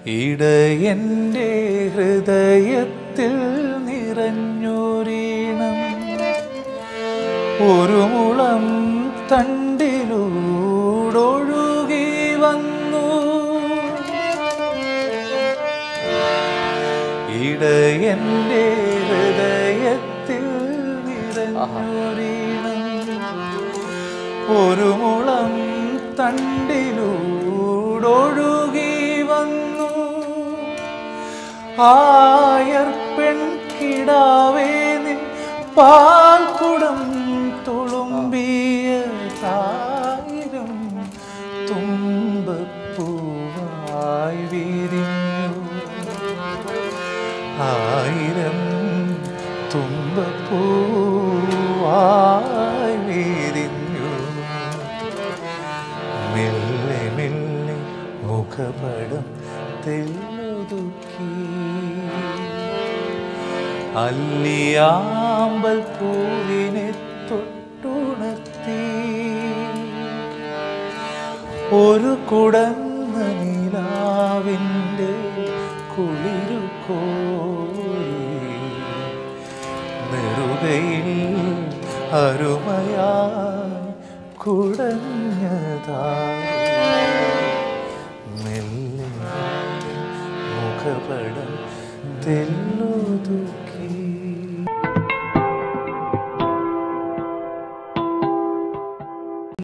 ഇടയൻ്റെ ഹൃദയത്തിൽ നിറഞ്ഞൊരീണം ഒരു മുളം തണ്ടിലൂടൊഴുകി വന്നു ഇടയൻ്റെ ഹൃദയത്തിൽ നിറഞ്ഞൊരീണം ഒരു മുളം തണ്ടിലൂടൊഴുകി വന്നു ആയർ പെൺകിടാവേ നിൻ പാൽക്കുടം തുളുമ്പിയ തായിരം തുമ്പപ്പൂവായി വിരിഞ്ഞു ആയിരം തുമ്പപ്പൂവായി വിരിഞ്ഞു മെല്ലെ മെല്ലെ മുഖപടം തെല്ലൊതുക്കി അല്ലിയാമ്പൽ പൂവിനെ തൊട്ടുണർത്തി ഒരു കുടന്ന നിലാവിൻ്റെ കുളിരു കോരി നെറുകയിൽ അരുമയായി കുടഞ്ഞതായി മെല്ലെ മുഖപടം തെല്ല